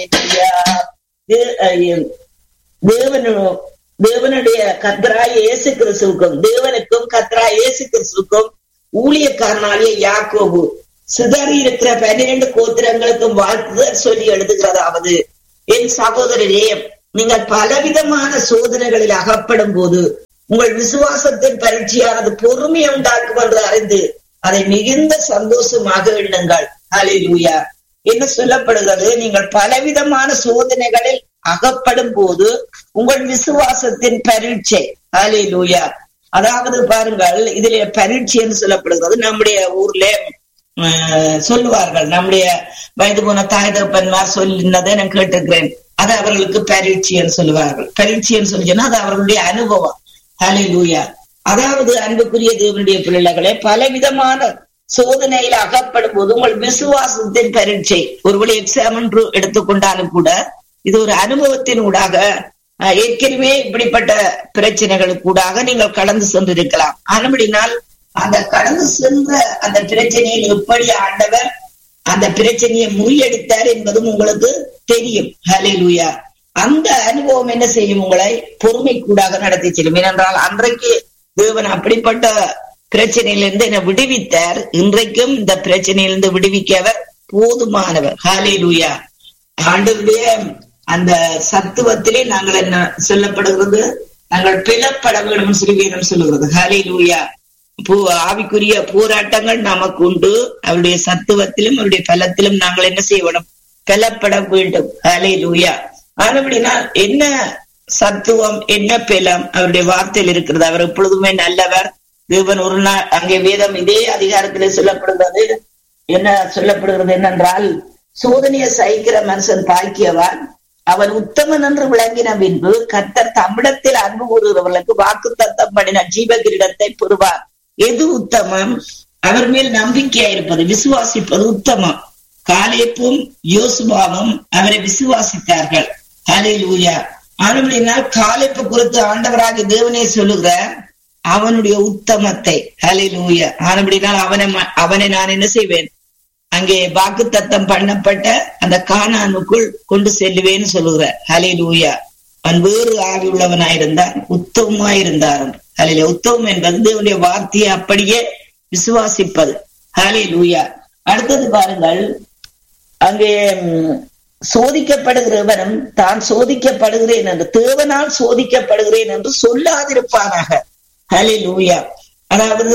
தேவனு தேவனுடைய கத்ராய் இயேசு கிறிஸ்துவுக்கும் தேவனுக்கும் கத்ராய் இயேசு கிறிஸ்துவுக்கும் ஊழியக்காரனாகிய யாக்கோபு சிதறி இருக்கிற பன்னிரண்டு கோத்திரங்களுக்கும் வாழ்த்துதல் சொல்லி எழுதுகிறதாவது என் சகோதரரே நீங்கள் பலவிதமான சோதனைகளில் அகப்படும் போது உங்கள் விசுவாசத்தின் பரீட்சையானது பொறுமையை உண்டாக்கும் என்று அறிந்து அதை மிகுந்த சந்தோஷமாக எண்ணுங்கள் அலிலூயா என்ன சொல்லப்படுகிறது நீங்கள் பலவிதமான சோதனைகளில் அகப்படும் போது உங்கள் விசுவாசத்தின் பரீட்சை அலிலூயா அதாவது பாருங்கள் இதுல பரீட்சை என்று சொல்லப்படுகிறது நம்முடைய ஊர்ல சொல்லுவார்கள் நம்முடைய வயது போன தாய் தகப்பன்மார் சொல்லினதை நான் கேட்டிருக்கிறேன் அது அவர்களுக்கு பரீட்சைன்னு சொல்லுவார்கள் பரீட்சைன்னு சொல்லி சொன்னா அது அவர்களுடைய அனுபவம் ஹலே லூயா அதாவது அன்புக்குரிய தேவனுடைய பிள்ளைகளே பலவிதமான சோதனையில அகப்படும் போது உங்கள் விசுவாசத்தின் பரீட்சை ஒருவேளை எக்ஸாம் என்று எடுத்துக்கொண்டாலும் கூட இது ஒரு அனுபவத்தின் ஊடாக ஏற்கனவே இப்படிப்பட்ட பிரச்சனைகளுக்கூடாக நீங்கள் கடந்து சென்றிருக்கலாம் ஆனபடினால் அந்த கடந்து சென்ற அந்த பிரச்சனையில் எப்படி ஆண்டவர் அந்த பிரச்சனையை முறியடித்தார் என்பதும் உங்களுக்கு தெரியும் ஹலே லூயா அந்த அனுபவம் என்ன செய்யும் உங்களை பொறுமை கூடாக நடத்தி செல்லும் ஏனென்றால் அன்றைக்கு தேவன் அப்படிப்பட்ட பிரச்சனையிலிருந்து என்னை விடுவித்தார் இன்றைக்கும் இந்த பிரச்சனையிலிருந்து விடுவிக்க அவர் போதுமானவர் ஹாலே லூயா ஆண்டுடைய அந்த சத்துவத்திலே நாங்கள் என்ன சொல்லப்படுகிறது நாங்கள் பிளப்பட வேண்டும் சிறுவீரம் சொல்லுகிறது ஹாலே லூயா பூ ஆவிக்குரிய போராட்டங்கள் நமக்கு உண்டு அவருடைய சத்துவத்திலும் அவருடைய பலத்திலும் நாங்கள் என்ன செய்ய வேண்டும் பலப்பட வேண்டும் ஹலே லூயா ஆனபடினா என்ன சத்துவம் என்ன பலம் அவருடைய வார்த்தையில் இருக்கிறது அவர் எப்பொழுதுமே நல்லவர் தேவன் ஒரு நாள் அங்கே வேதம் இதே அதிகாரத்திலே சொல்லப்படுகிறது என்ன சொல்லப்படுகிறது என்னென்றால் சோதனையை சகிக்கிற மனுஷன் பாக்கியவான் அவன் உத்தமன் என்று விளங்கின பின்பு கத்தர் தமிழத்தில் அன்பு கூறுகிறவர்களுக்கு வாக்கு தத்தம் பண்ணின ஜீவ கிரீடத்தை பெறுவார் எது உத்தமம் அவர் மேல் நம்பிக்கையா இருப்பது விசுவாசிப்பது உத்தமம் காலேப்பும் யோசுபாவும் அவரை விசுவாசித்தார்கள் ஹலே லூயா ஆனபடினால் காலேப்பு குறித்து ஆண்டவராக தேவனே சொல்லுகிற அவனுடைய உத்தமத்தை ஹலே லூயா ஆனபடினால் அவனை அவனை நான் என்ன செய்வேன் அங்கே வாக்கு தத்தம் பண்ணப்பட்ட அந்த காணானுக்குள் கொண்டு செல்லுவேன்னு சொல்லுகிற ஹலே லூயா அவன் வேறு ஆவி உள்ளவனாயிருந்தான் உத்தவமாயிருந்தார் ஹலே உத்தவம் என்பது தேவனுடைய வார்த்தையை அப்படியே விசுவாசிப்பது ஹலே லூயா அடுத்தது பாருங்கள் அங்கே சோதிக்கப்படுகிறவனும் தான் சோதிக்கப்படுகிறேன் என்று தேவனால் சோதிக்கப்படுகிறேன் என்று சொல்லாதிருப்பானாக ஹலே லூயா அதாவது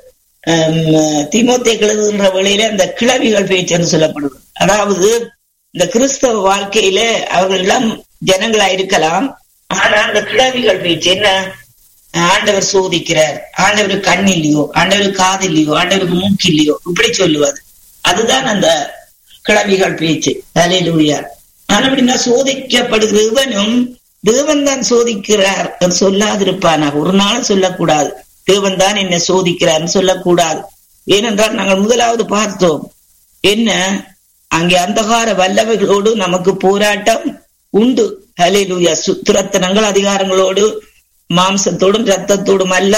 திமுத்தை எழுதுகின்ற வேளையில அந்த கிளவிகள் பேச்சு என்று சொல்லப்படுது அதாவது இந்த கிறிஸ்தவ வாழ்க்கையில அவர்கள் எல்லாம் ஜனங்களா இருக்கலாம் ஆனா அந்த கிளவிகள் பேச்சு என்ன ஆண்டவர் சோதிக்கிறார் ஆண்டவருக்கு கண் இல்லையோ ஆண்டவருக்கு காது இல்லையோ ஆண்டவருக்கு மூக்கு இல்லையோ இப்படி சொல்லுவது அதுதான் அந்த கிளவிகள் பேச்சு அலையிலூயா அப்படின்னா சோதிக்கப்படுகிற இவனும் தேவன் தான் சோதிக்கிறார் சொல்லாதிருப்பானாக ஒரு நாளும் சொல்லக்கூடாது தேவன் தான் என்ன சோதிக்கிறார்னு சொல்லக்கூடாது ஏனென்றால் நாங்கள் முதலாவது பார்த்தோம் என்ன அங்கே அந்தகார வல்லவைகளோடு நமக்கு போராட்டம் உண்டு ஹலேலூயா துரத்தனங்கள் அதிகாரங்களோடு மாம்சத்தோடும் ரத்தத்தோடும் அல்ல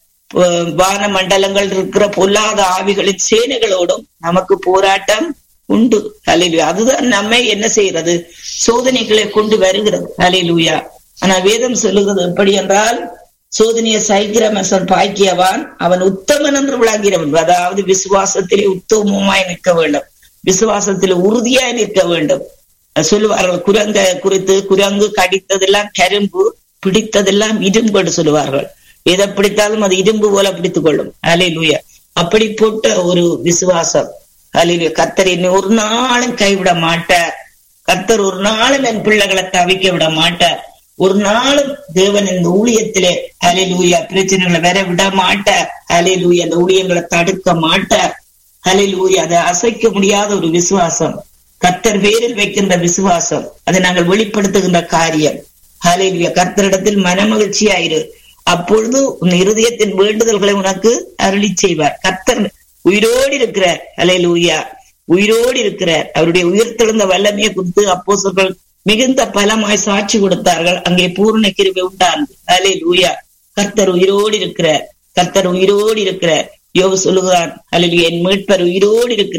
வான மண்டலங்கள் இருக்கிற பொல்லாத ஆவிகளின் சேனைகளோடும் நமக்கு போராட்டம் உண்டு அலையிலுயா அதுதான் நம்மை என்ன செய்யறது சோதனைகளை கொண்டு வருகிறது அலையிலுயா ஆனா வேதம் சொல்லுகிறது எப்படி என்றால் சோதனையை சைக்கிற மனுஷன் பாக்கியவான் அவன் உத்தமன் என்று விளங்கிறவன் அதாவது விசுவாசத்திலே உத்தமமாய் நிற்க வேண்டும் விசுவாசத்தில் உறுதியாய் நிற்க வேண்டும் சொல்லுவார்கள் குரங்க குறித்து குரங்கு கடித்ததெல்லாம் கரும்பு பிடித்ததெல்லாம் இரும்பு என்று சொல்லுவார்கள் எதை பிடித்தாலும் அது இரும்பு போல பிடித்துக் கொள்ளும் அலை லூயா அப்படி போட்ட ஒரு விசுவாசம் அலிலுயா கத்தர் என்னை ஒரு நாளும் கைவிட மாட்டார் கர்த்தர் ஒரு நாளும் என் பிள்ளைகளை தவிக்க விட மாட்டார் ஒரு நாளும் தேவன் இந்த ஊழியத்திலே அலிலூயா பிரச்சனைகளை வர விட மாட்டார் அலிலூயா அந்த ஊழியங்களை தடுக்க மாட்டார் அலிலூயா அதை அசைக்க முடியாத ஒரு விசுவாசம் கர்த்தர் வேரில் வைக்கின்ற விசுவாசம் அதை நாங்கள் வெளிப்படுத்துகின்ற காரியம் ஹலிலுயா கர்த்தரிடத்தில் மனமகிழ்ச்சியாயிரு அப்பொழுது உன் இருதயத்தின் வேண்டுதல்களை உனக்கு அருளி செய்வார் கர்த்தர் உயிரோடு இருக்கிறார் அலையலூயா உயிரோடு இருக்கிறார் அவருடைய உயிர்த்தெழுந்த வல்லமையை குறித்து அப்போசர்கள் மிகுந்த பலமாய் சாட்சி கொடுத்தார்கள் அங்கே பூர்ண கிருபை உண்டானது அலே லூயா கர்த்தர் உயிரோடு இருக்கிறார் கர்த்தர் உயிரோடு இருக்கிறார் யோக சொல்லுகிறார் அல்லது என் மீட்பர் உயிரோடு இருக்கிறார்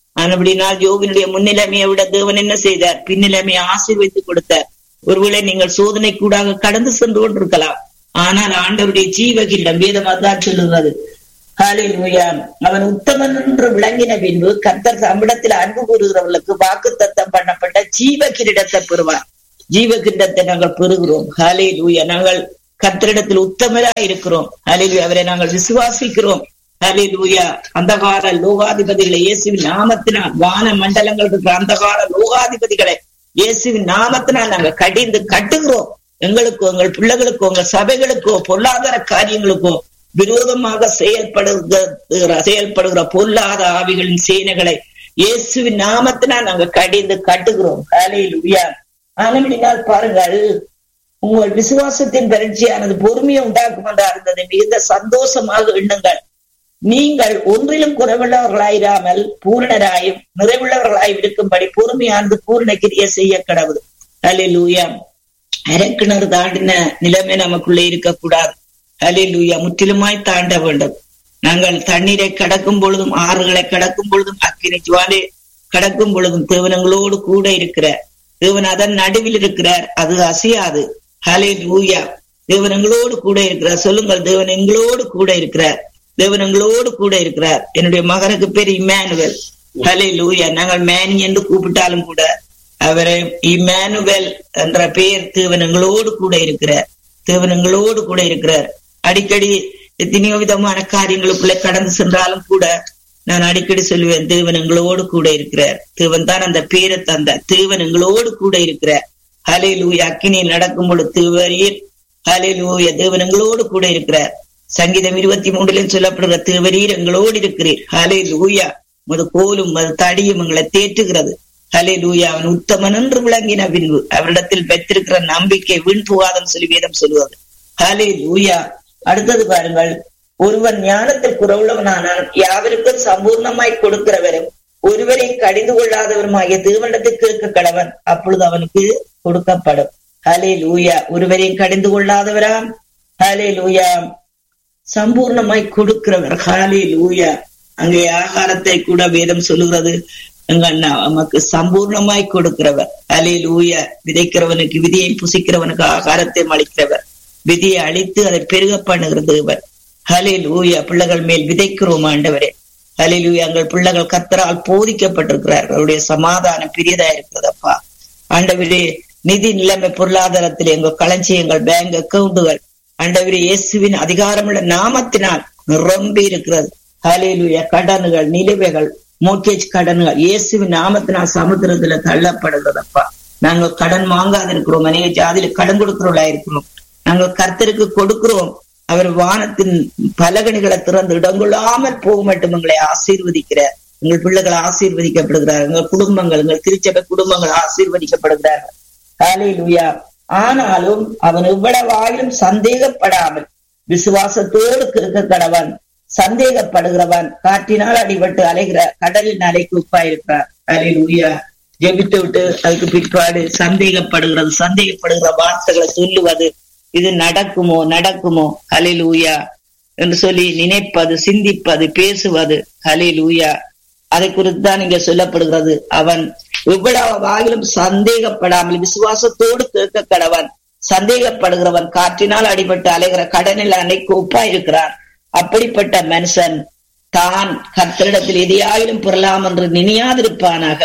ஆனபடினால் யோகினுடைய முன்னிலைமையை விட தேவன் என்ன செய்தார் பின்னிலைமையை ஆசீர்வைத்து கொடுத்தார் ஒருவேளை நீங்கள் சோதனை கூடாக கடந்து சென்று கொண்டிருக்கலாம் ஆனால் ஆண்டவருடைய ஜீவகிண்டம் வேதம் அதான் சொல்லுகிறது ஹalleluya அவன் உத்தமன் என்று விளங்கின பின்பு கர்த்தர் தம்மிடத்தில் அன்பு கூறுகிறவர்களுக்கு வாக்கு தத்தம் பண்ணப்பட்ட ஜீவ கிரீடத்தை பெறுவார் ஜீவ கிரீடத்தை நாங்கள் பெறுகிறோம் ஹalleluya நாங்கள் கர்த்தரிடத்தில் உத்தமராய் இருக்கிறோம் ஹalleluya அவரை நாங்கள் விசுவாசிக்கிறோம் ஹalleluya அந்தகார லோகாதிபதிகளை இயேசுவின் நாமத்தினால் வான மண்டலங்கள் இருக்கிற அந்தகார லோகாதிபதிகளை இயேசுவின் நாமத்தினால் நாங்க கடிந்து கட்டுகிறோம் எங்களுக்கோ எங்கள் பிள்ளைகளுக்கோ உங்கள் சபைகளுக்கோ பொருளாதார காரியங்களுக்கோ விரோதமாக செயல்படுகிற செயல்படுகிற பொல்லாத ஆவிகளின் சேனைகளை இயேசுவின் நாமத்தினால் நாங்க கடிந்து கட்டுகிறோம் காலையில் உயா ஆனபடினால் பாருங்கள் உங்கள் விசுவாசத்தின் பரீட்சையானது பொறுமையை உண்டாக்கும் என்றா இருந்தது மிகுந்த சந்தோஷமாக எண்ணுங்கள் நீங்கள் ஒன்றிலும் குறைவுள்ளவர்களாயிராமல் பூரணராயும் நிறைவுள்ளவர்களாயும் இருக்கும்படி பொறுமையானது பூரண கிரிய செய்ய கடவுள் அலிலூயா அரக்கிணறு தாண்டின நிலைமை நமக்குள்ளே இருக்கக்கூடாது அலிலூயா முற்றிலுமாய் தாண்ட வேண்டும் நாங்கள் தண்ணீரை கடக்கும் பொழுதும் ஆறுகளை கடக்கும் பொழுதும் அக்கினி ஜுவாலை கடக்கும் பொழுதும் தேவனங்களோடு கூட இருக்கிறார் தேவன் அதன் நடுவில் இருக்கிறார் அது அசையாது ஹலே லூயா தேவன் எங்களோடு கூட இருக்கிறார் சொல்லுங்கள் தேவன் எங்களோடு கூட இருக்கிறார் தேவன் எங்களோடு கூட இருக்கிறார் என்னுடைய மகனுக்கு பேர் இம்மானுவல் ஹலே லூயா நாங்கள் மேனி என்று கூப்பிட்டாலும் கூட அவரை இம்மானுவல் என்ற பெயர் தேவன் எங்களோடு கூட இருக்கிறார் தேவன் எங்களோடு கூட இருக்கிறார் அடிக்கடி எத்தனையோ விதமான காரியங்களுக்குள்ள கடந்து சென்றாலும் கூட நான் அடிக்கடி சொல்லுவேன் தேவன் எங்களோடு கூட இருக்கிறார் தேவன் தான் அந்த பேரை தந்த தேவன் எங்களோடு கூட இருக்கிறார் ஹலே லூயா அக்கினியில் நடக்கும் பொழுது தேவரீர் ஹலே லூயா தேவன் எங்களோடு கூட இருக்கிறார் சங்கீதம் இருபத்தி மூன்றிலும் சொல்லப்படுகிற தேவரீர் எங்களோடு இருக்கிறீர் ஹலே லூயா மது கோலும் மது தடியும் எங்களை தேற்றுகிறது ஹலே லூயா அவன் உத்தமன் என்று விளங்கின பின்பு அவரிடத்தில் பெற்றிருக்கிற நம்பிக்கை வீண் புகாதம் சொல்லி வேதம் சொல்லுவது ஹலே லூயா அடுத்தது பாருங்கள் ஒருவன் ஞானத்தில் குறவுள்ளவனானால் யாவருக்கும் சம்பூர்ணமாய் கொடுக்கிறவரும் ஒருவரையும் கடிந்து கொள்ளாதவருமாகிய தேவனிடத்தை கேட்க கடவன் அப்பொழுது அவனுக்கு கொடுக்கப்படும் ஹலே லூயா ஒருவரையும் கடிந்து கொள்ளாதவராம் ஹலே லூயா சம்பூர்ணமாய் கொடுக்கிறவர் ஹாலே லூயா அங்கே ஆகாரத்தை கூட வேதம் சொல்லுகிறது எங்க அண்ணா நமக்கு சம்பூர்ணமாய் கொடுக்கிறவர் அலே லூயா விதைக்கிறவனுக்கு விதியை புசிக்கிறவனுக்கு ஆகாரத்தை அளிக்கிறவர் விதியை அழித்து அதை பெருக பண்ணுகிற தேவர் ஹலே லூயா பிள்ளைகள் மேல் விதைக்கிறோம் ஆண்டவரே ஹலே லூயா எங்கள் பிள்ளைகள் கத்தரால் போதிக்கப்பட்டிருக்கிறார்கள் அவருடைய சமாதானம் பெரியதா இருக்கிறதப்பா ஆண்டவரே நிதி நிலைமை பொருளாதாரத்தில் எங்கள் களஞ்சியங்கள் பேங்க் அக்கவுண்டுகள் ஆண்டவரே இயேசுவின் அதிகாரமுள்ள நாமத்தினால் நிரம்பி இருக்கிறது ஹலேலுயா கடன்கள் நிலுவைகள் மோர்கேஜ் கடன்கள் இயேசுவின் நாமத்தினால் சமுத்திரத்துல தள்ளப்படுகிறதப்பா நாங்கள் கடன் வாங்காது இருக்கிறோம் அநேக ஜாதியில கடன் கொடுக்கிறவளா இருக்கிறோம் நாங்கள் கர்த்தருக்கு கொடுக்கிறோம் அவர் வானத்தின் பலகணிகளை திறந்து இடங்கொள்ளாமல் போக மட்டும் எங்களை ஆசீர்வதிக்கிறார் எங்கள் பிள்ளைகள் ஆசீர்வதிக்கப்படுகிறார் எங்கள் குடும்பங்கள் எங்கள் திருச்சபை குடும்பங்கள் ஆசீர்வதிக்கப்படுகிறார்கள் ஹalleluya ஆனாலும் அவன் எவ்வளவாயிலும் சந்தேகப்படாமல் விசுவாசத்தோடு இருக்க கடவன் சந்தேகப்படுகிறவன் காற்றினால் அடிபட்டு அலைகிற கடலின் அலைக்கு உப்பாயிருக்கிறார் ஹalleluya ஜெபித்து விட்டு அதுக்கு பிற்பாடு சந்தேகப்படுகிறது சந்தேகப்படுகிற வார்த்தைகளை சொல்லுவது இது நடக்குமோ நடக்குமோ ஹalleluya என்று சொல்லி நினைப்பது சிந்திப்பது பேசுவது ஹalleluya அதை குறித்து தான் இங்க சொல்லப்படுகிறது அவன் எவ்வளவு வாயிலும் சந்தேகப்படாமல் விசுவாசத்தோடு கேட்க கடவன் சந்தேகப்படுகிறவன் காற்றினால் அடிபட்டு அலைகிற கடனில் அன்னைக்கு ஒப்பா இருக்கிறான் அப்படிப்பட்ட மனுஷன் தான் கர்த்தரிடத்தில் எதையாயிலும் பெறலாம் என்று நினையாதிருப்பானாக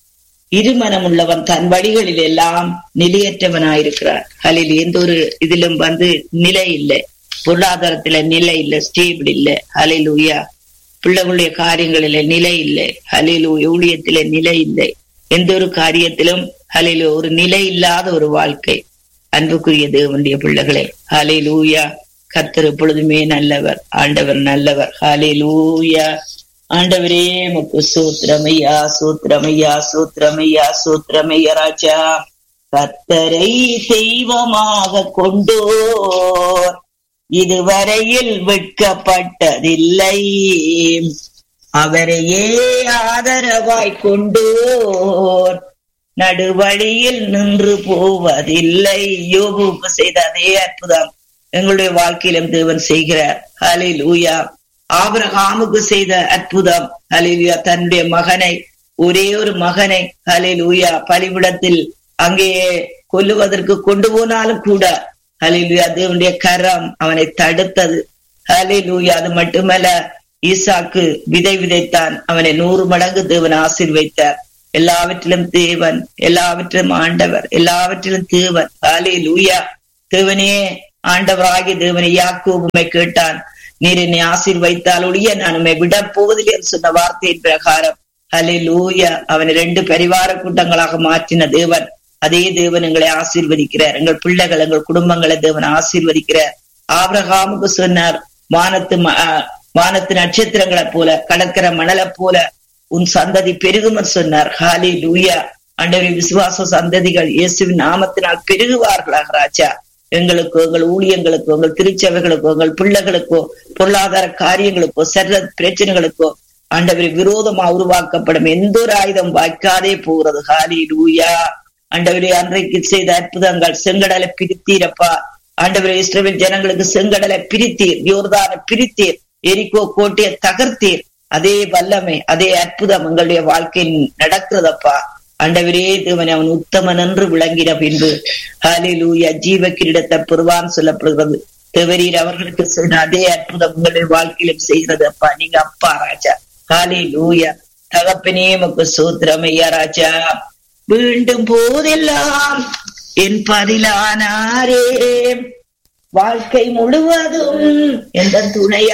இருமனம் உள்ளவன் தன் வழிகளில் எல்லாம் நிலையற்றவனாயிருக்கிறார் அதில் எந்த ஒரு இதிலும் வந்து நிலை இல்லை பொருளாதாரத்துல நிலை இல்லை ஸ்டேபிள் இல்லை அலையிலூயா பிள்ளைகளுடைய காரியங்களில நிலை இல்லை அலையிலு ஊழியத்தில நிலை இல்லை எந்த ஒரு காரியத்திலும் அலையில ஒரு நிலை இல்லாத ஒரு வாழ்க்கை அன்புக்குரிய தேவனுடைய பிள்ளைகளே ஹலே லூயா கர்த்தர் எப்பொழுதுமே நல்லவர் ஆண்டவர் நல்லவர் ஹலே லூயா ஆண்டவரே முக்கு சூத்திரமையா சூத்திரமையா சூத்திரமையா சூத்திரமையா ராஜா கர்த்தரை தெய்வமாக கொண்டோர் இதுவரையில் விற்கப்பட்டதில்லை அவரையே ஆதரவாய் கொண்டோர் நடுவழியில் நின்று போவதில்லை யோகுவுக்கு செய்த அதே அற்புதம் எங்களுடைய வாழ்க்கையிலும் தேவன் செய்கிறார் ஹலில் ஊயா ஆபரகாமுக்கு செய்த அற்புதம் ஹலிலுயா தன்னுடைய மகனை ஒரே ஒரு மகனை ஹலே லூயா பலிபிடத்தில் அங்கேயே கொல்லுவதற்கு கொண்டு போனாலும் கூட ஹலே லூயா தேவனுடைய கரம் அவனை தடுத்தது ஹலே லூயா அது மட்டுமல்ல ஈசாக்கு விதை விதைத்தான் அவனை நூறு மடங்கு தேவன் ஆசீர்வைத்தார் எல்லாவற்றிலும் தேவன் எல்லாவற்றிலும் ஆண்டவர் எல்லாவற்றிலும் தேவன் ஹலே லூயா தேவனே ஆண்டவராகி தேவனை யாக்கோபுமை கேட்டான் நீர் என்னை ஆசீர்வைத்தால் ஒழிய நான் உண்மை விட போவதில்லை சொன்ன வார்த்தையின் பிரகாரம் ஹலே லூயா அவனை ரெண்டு பரிவார கூட்டங்களாக மாற்றின தேவன் அதே தேவன் எங்களை ஆசீர்வதிக்கிறார் எங்கள் பிள்ளைகள் எங்கள் குடும்பங்களை தேவன் ஆசீர்வதிக்கிறார் ஆபிரகாமுக்கு சொன்னார் வானத்து வானத்து நட்சத்திரங்களை போல கடற்கரை மணலை போல உன் சந்ததி பெருகும் சொன்னார் ஹாலி லூயா அண்டவரி விசுவாச சந்ததிகள் இயேசுவின் நாமத்தினால் பெருகுவார்களாக ராஜா எங்களுக்கோ எங்கள் ஊழியங்களுக்கோ எங்கள் திருச்சபைகளுக்கோ எங்கள் பிள்ளைகளுக்கோ பொருளாதார காரியங்களுக்கோ சர்வ பிரச்சனைகளுக்கோ ஆண்டவரை விரோதமா உருவாக்கப்படும் எந்த ஒரு ஆயுதம் வாய்க்காதே போகிறது ஹாலி லூயா ஆண்டவரே அன்றைக்கு செய்த அற்புதங்கள் செங்கடலை பிரித்தீரப்பா ஆண்டவரே இஸ்ரேல் ஜனங்களுக்கு செங்கடலை பிரித்தீர் யோர்தான பிரித்தீர் எரிக்கோ கோட்டையை தகர்த்தீர் அதே வல்லமை அதே அற்புதம் எங்களுடைய வாழ்க்கையில் நடக்கிறதப்பா ஆண்டவரே தேவன் அவன் உத்தமன் என்று விளங்கின பின்பு ஹாலிலூயா ஜீவ கிரீடத்தை பெறுவான் சொல்லப்படுகிறது தேவரீர் அவர்களுக்கு சொன்ன அதே அற்புதம் உங்களுடைய வாழ்க்கையிலும் செய்கிறது அப்பா நீங்க அப்பா ராஜா ஹாலி லூயா தகப்பனே மக்கு சூத்திரம் ஐயா ராஜா மீண்டும் போதெல்லாம் என் பதிலானாரே வாழ்க்கை முழுவதும் எந்த துணையா